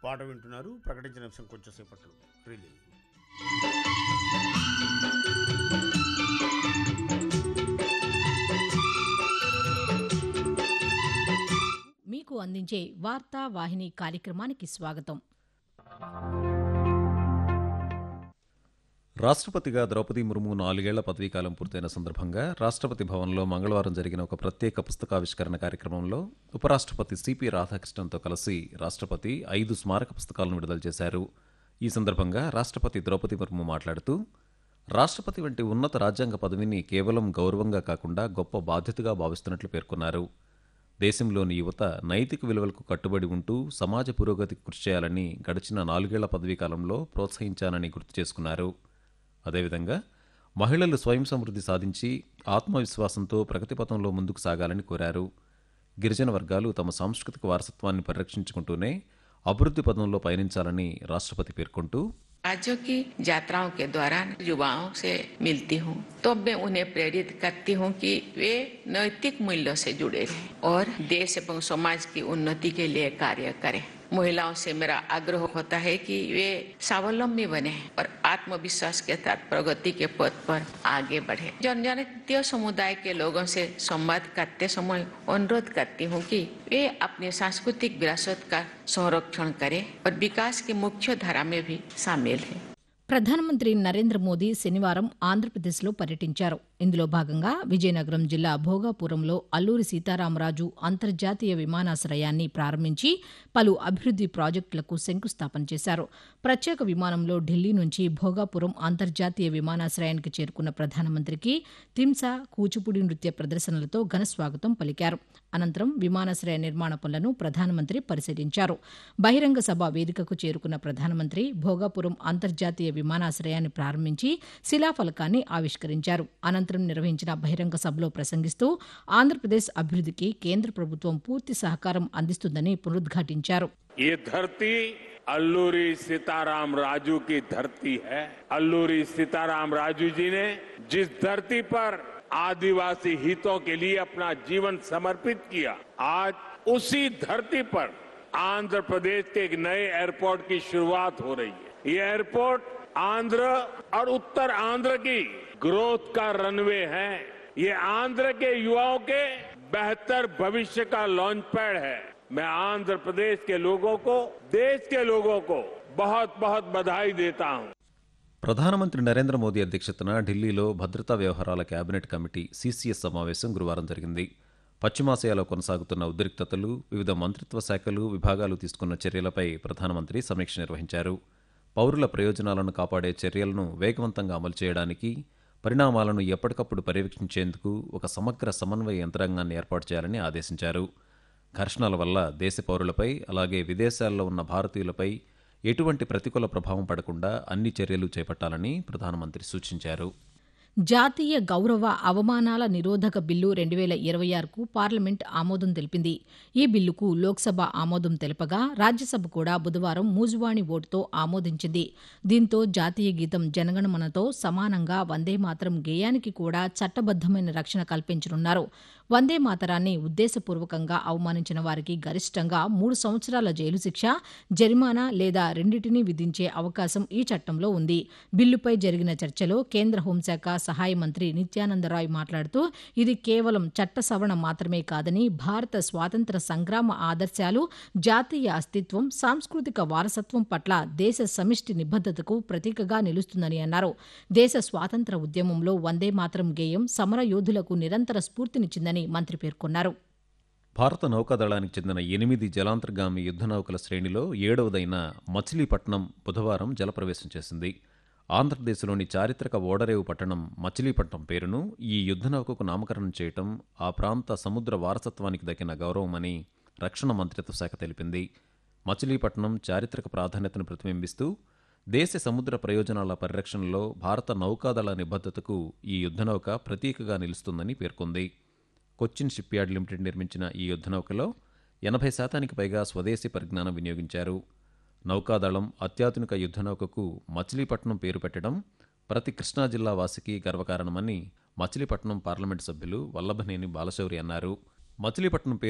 పాట వింటున్నారు ప్రకటించిన అంశం కొంచెం సేపట్లో రిలీజ్ మీకు అందించే వార్తా వాహిని కార్యక్రమానికి స్వాగతం రాష్ట్రపతిగా ద్రౌపది ముర్ము నాలుగేళ్ల పదవీకాలం పూర్తయిన సందర్భంగా రాష్ట్రపతి భవన్లో మంగళవారం జరిగిన ఒక ప్రత్యేక పుస్తకావిష్కరణ కార్యక్రమంలో ఉపరాష్ట్రపతి సిపి రాధాకృష్ణన్తో కలిసి రాష్ట్రపతి ఐదు స్మారక పుస్తకాలను విడుదల చేశారు ఈ సందర్భంగా రాష్ట్రపతి ద్రౌపది ముర్ము మాట్లాడుతూ రాష్ట్రపతి వంటి ఉన్నత రాజ్యాంగ పదవిని కేవలం గౌరవంగా కాకుండా గొప్ప బాధ్యతగా భావిస్తున్నట్లు పేర్కొన్నారు దేశంలోని యువత నైతిక విలువలకు కట్టుబడి ఉంటూ సమాజ పురోగతికి కృషి చేయాలని గడిచిన నాలుగేళ్ల పదవీకాలంలో ప్రోత్సహించానని గుర్తు చేసుకున్నారు అదేవిధంగా మహిళలు స్వయం సమృద్ధి సాధించి ఆత్మవిశ్వాసంతో ప్రగతి పథంలో ముందుకు సాగాలని కోరారు గిరిజన వర్గాలు తమ సాంస్కృతిక వారసత్వాన్ని పరిరక్షించుకుంటూనే అభివృద్ధి పదంలో పయనించాలని రాష్ట్రపతి పేర్కొంటూ राज्यों की यात्राओं के दौरान युवाओं से मिलती हूँ तो मैं उन्हें प्रेरित करती हूँ कि वे नैतिक मूल्यों से जुड़े रहें और देश एवं समाज की उन्नति के लिए कार्य करें महिलाओं से मेरा आग्रह होता है कि वे स्वावलंबी बने और आत्मविश्वास के साथ प्रगति के पथ पर आगे बढ़े जनजातीय समुदाय के लोगों से संवाद करते समय अनुरोध करती हूँ कि वे अपने सांस्कृतिक विरासत का संरक्षण करें और विकास की मुख्य धारा में भी शामिल हैं ప్రధానమంత్రి నరేంద్ర మోదీ శనివారం ఆంధ్రప్రదేశ్లో పర్యటించారు ఇందులో భాగంగా విజయనగరం జిల్లా భోగాపురంలో అల్లూరి సీతారామరాజు అంతర్జాతీయ విమానాశ్రయాన్ని ప్రారంభించి పలు అభివృద్ది ప్రాజెక్టులకు శంకుస్థాపన చేశారు ప్రత్యేక విమానంలో ఢిల్లీ నుంచి భోగాపురం అంతర్జాతీయ విమానాశ్రయానికి చేరుకున్న ప్రధానమంత్రికి తింసా కూచిపూడి నృత్య ప్రదర్శనలతో ఘనస్వాగతం పలికారు అనంతరం విమానాశ్రయ నిర్మాణ పనులను ప్రధానమంత్రి పరిశీలించారు బహిరంగ సభ వేదికకు చేరుకున్న ప్రధానమంత్రి భోగాపురం అంతర్జాతీయ విమానాశ్రయాన్ని ప్రారంభించి శిలాఫలకాన్ని ఆవిష్కరించారు అనంతరం నిర్వహించిన బహిరంగ సభలో ప్రసంగిస్తూ ఆంధ్రప్రదేశ్ అభివృద్ధికి కేంద్ర ప్రభుత్వం పూర్తి సహకారం అందిస్తుందని పునరుద్ఘాటించారు ये धरती अल्लूरी सीताराम राजू की धरती है अल्लूरी सीताराम राजू जी ने जिस धरती पर आदिवासी हितों के लिए अपना जीवन समर्पित किया आज उसी धरती पर आंध्र प्रदेश के एक नए एयरपोर्ट की शुरुआत हो रही है ये एयरपोर्ट आंध्र और उत्तर आंध्र की ग्रोथ का रनवे है ये आंध्र के युवाओं के बेहतर भविष्य का लॉन्च पैड है मैं आंध्र प्रदेश के लोगों को देश के लोगों को बहुत बहुत बधाई देता हूं ప్రధానమంత్రి నరేంద్ర మోదీ అధ్యక్షతన ఢిల్లీలో భద్రతా వ్యవహారాల కేబినెట్ కమిటీ సీసీఎస్ సమావేశం గురువారం జరిగింది పశ్చిమాసియాలో కొనసాగుతున్న ఉద్రిక్తతలు వివిధ మంత్రిత్వ శాఖలు విభాగాలు తీసుకున్న చర్యలపై ప్రధానమంత్రి సమీక్ష నిర్వహించారు పౌరుల ప్రయోజనాలను కాపాడే చర్యలను వేగవంతంగా అమలు చేయడానికి పరిణామాలను ఎప్పటికప్పుడు పర్యవేక్షించేందుకు ఒక సమగ్ర సమన్వయ యంత్రాంగాన్ని ఏర్పాటు చేయాలని ఆదేశించారు ఘర్షణల వల్ల దేశ పౌరులపై అలాగే విదేశాల్లో ఉన్న భారతీయులపై ఎటువంటి ప్రతికూల ప్రభావం పడకుండా అన్ని చర్యలు చేపట్టాలని ప్రధానమంత్రి సూచించారు జాతీయ గౌరవ అవమానాల నిరోధక బిల్లు రెండు వేల ఇరవై ఆరుకు పార్లమెంట్ ఆమోదం తెలిపింది ఈ బిల్లుకు లోక్సభ ఆమోదం తెలపగా రాజ్యసభ కూడా బుధవారం మూజువాణి ఓటుతో ఆమోదించింది దీంతో జాతీయ గీతం జనగణమనతో సమానంగా వందే మాతరం గేయానికి కూడా చట్టబద్దమైన రక్షణ కల్పించనున్నారు వందే మాతరాన్ని ఉద్దేశపూర్వకంగా అవమానించిన వారికి గరిష్టంగా మూడు సంవత్సరాల జైలు శిక్ష జరిమానా లేదా రెండింటినీ విధించే అవకాశం ఈ చట్టంలో ఉంది బిల్లుపై జరిగిన చర్చలో కేంద్ర హోంశాఖ సహాయ మంత్రి నిత్యానందరాయ్ మాట్లాడుతూ ఇది కేవలం చట్ట సవరణ మాత్రమే కాదని భారత స్వాతంత్ర సంగ్రామ ఆదర్శాలు జాతీయ అస్తిత్వం సాంస్కృతిక వారసత్వం పట్ల దేశ సమిష్టి నిబద్దతకు ప్రతీకగా నిలుస్తుందని అన్నారు దేశ స్వాతంత్ర ఉద్యమంలో వందే మాతరం గేయం సమర యోధులకు నిరంతర స్ఫూర్తినిచ్చిందని మంత్రి పేర్కొన్నారు భారత నౌకాదళానికి చెందిన ఎనిమిది జలాంతర్గామి యుద్ధ నౌకల శ్రేణిలో ఏడవదైన మచిలీపట్నం బుధవారం జలప్రవేశం చేసింది ఆంధ్రప్రదేశ్లోని చారిత్రక ఓడరేవు పట్టణం మచిలీపట్నం పేరును ఈ యుద్ధ నౌకకు నామకరణం చేయటం ఆ ప్రాంత సముద్ర వారసత్వానికి దక్కిన గౌరవమని రక్షణ మంత్రిత్వ శాఖ తెలిపింది మచిలీపట్నం చారిత్రక ప్రాధాన్యతను ప్రతిబింబిస్తూ దేశ సముద్ర ప్రయోజనాల పరిరక్షణలో భారత నౌకాదళ నిబద్ధతకు ఈ యుద్ధనౌక ప్రతీకగా నిలుస్తుందని పేర్కొంది కొచ్చిన్ షిప్యార్డ్ లిమిటెడ్ నిర్మించిన ఈ యుద్ధనౌకలో ఎనభై శాతానికి పైగా స్వదేశీ పరిజ్ఞానం వినియోగించారు నౌకాదళం అత్యాధునిక యుద్ధనౌకకు మచిలీపట్నం పేరు పెట్టడం ప్రతి కృష్ణా జిల్లా వాసికి గర్వకారణమని మచిలీపట్నం పార్లమెంటు సభ్యులు వల్లభనేని బాలశౌరి అన్నారు మచిలీపట్నం పేరు